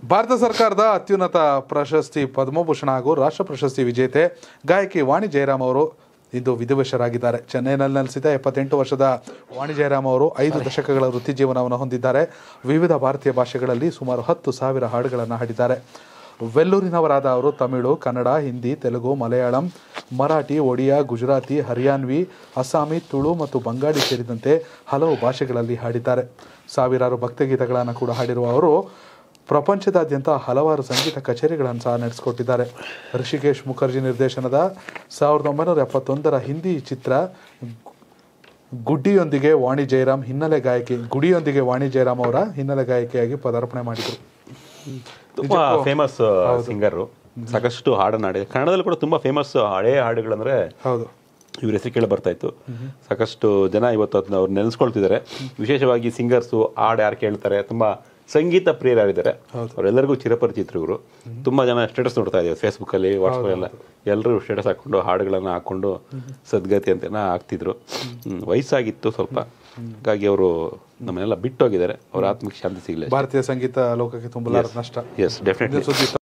ಭಾರತ ಸರ್ಕಾರದ ಅತ್ಯುನ್ನತ ಪ್ರಶಸ್ತಿ ಪದ್ಮಭೂಷಣ ಹಾಗೂ ರಾಷ್ಟ್ರ ಪ್ರಶಸ್ತಿ ವಿಜೇತೆ ಗಾಯಕಿ ವಾಣಿ ಜಯರಾಮ್ ಅವರು ಇಂದು ವಿಧಿವಶರಾಗಿದ್ದಾರೆ ಚೆನ್ನೈನಲ್ಲಿ ನೆಲೆಸಿದ ಎಪ್ಪತ್ತೆಂಟು ವರ್ಷದ ವಾಣಿ ಜಯರಾಮ್ ಅವರು ಐದು ದಶಕಗಳ ವೃತ್ತಿ ಜೀವನವನ್ನು ಹೊಂದಿದ್ದಾರೆ ವಿವಿಧ ಭಾರತೀಯ ಭಾಷೆಗಳಲ್ಲಿ ಸುಮಾರು ಹತ್ತು ಸಾವಿರ ಹಾಡುಗಳನ್ನು ಹಾಡಿದ್ದಾರೆ ವೆಲ್ಲೂರಿನವರಾದ ಅವರು ತಮಿಳು ಕನ್ನಡ ಹಿಂದಿ ತೆಲುಗು ಮಲಯಾಳಂ ಮರಾಠಿ ಒಡಿಯಾ ಗುಜರಾತಿ ಹರಿಯಾನ್ವಿ ಅಸ್ಸಾಮಿ ತುಳು ಮತ್ತು ಬಂಗಾಳಿ ಸೇರಿದಂತೆ ಹಲವು ಭಾಷೆಗಳಲ್ಲಿ ಹಾಡಿದ್ದಾರೆ ಸಾವಿರಾರು ಭಕ್ತಿಗೀತಗಳನ್ನು ಕೂಡ ಹಾಡಿರುವ ಅವರು ಪ್ರಪಂಚದಾದ್ಯಂತ ಹಲವಾರು ಸಂಗೀತ ಕಚೇರಿಗಳನ್ನು ಸಹ ನಡೆಸಿಕೊಟ್ಟಿದ್ದಾರೆ ಋಷಿಕೇಶ್ ಮುಖರ್ಜಿ ನಿರ್ದೇಶನದ ಸಾವಿರದ ಒಂಬೈನೂರ ಎಪ್ಪತ್ತೊಂದರ ಹಿಂದಿ ಚಿತ್ರ ಗುಡ್ಡಿಯೊಂದಿಗೆ ವಾಣಿ ಜಯರಾಮ್ ಹಿನ್ನೆಲೆ ಗಾಯಕಿ ಗುಡಿಯೊಂದಿಗೆ ವಾಣಿ ಜಯರಾಮ್ ಅವರ ಹಿನ್ನೆಲೆ ಗಾಯಕಿಯಾಗಿ ಪದಾರ್ಪಣೆ ಮಾಡಿದರು ತುಂಬಾ ಫೇಮಸ್ ಸಿಂಗರು ಸಾಕಷ್ಟು ಹಾಡನ್ನ ಹಾಡಿದೆ ಕನ್ನಡದಲ್ಲಿ ಕೂಡ ತುಂಬಾ ಫೇಮಸ್ ಹಳೆ ಹಾಡುಗಳಂದ್ರೆ ಹೌದು ಇವ್ರ ಹೆಸರು ಕೇಳಿ ಬರ್ತಾ ಇತ್ತು ಸಾಕಷ್ಟು ಜನ ಇವತ್ತು ಅದನ್ನ ಅವ್ರು ನೆನೆಸ್ಕೊಳ್ತಿದ್ದಾರೆ ವಿಶೇಷವಾಗಿ ಸಿಂಗರ್ಸು ಹಾಡು ಯಾರು ಕೇಳ್ತಾರೆ ತುಂಬಾ ಸಂಗೀತ ಪ್ರಿಯರಾಗಿದ್ದಾರೆ ಅವರೆಲ್ಲರಿಗೂ ಚಿರಪರಿಚಿತರು ಇವರು ತುಂಬಾ ಜನ ಸ್ಟೇಟಸ್ ನೋಡ್ತಾ ಇದ್ದೀವಿ ಫೇಸ್ಬುಕ್ ಅಲ್ಲಿ ವಾಟ್ಸಪ್ ಎಲ್ಲ ಎಲ್ಲರೂ ಸ್ಟೇಟಸ್ ಹಾಕೊಂಡು ಹಾಡುಗಳನ್ನ ಹಾಕೊಂಡು ಸದ್ಗತಿ ಅಂತೆಲ್ಲ ಹಾಕ್ತಿದ್ರು ಹ್ಮ್, ವಯಸ್ಸಾಗಿತ್ತು ಸ್ವಲ್ಪ ಹಾಗಾಗಿ ಅವರು ನಮ್ಮನ್ನೆಲ್ಲ ಬಿಟ್ಟು ಹೋಗಿದ್ದಾರೆ ಅವ್ರ ಆತ್ಮಕ್ಕೆ ಶಾಂತಿ ಸಿಗಲಿ ಭಾರತೀಯ ಸಂಗೀತ ಲೋಕಕ್ಕೆ ತುಂಬಲಾರದ ನಷ್ಟ ಎಸ್ ಡೆಫಿನೆಟ್ಲಿ ಸುದ್ದಿ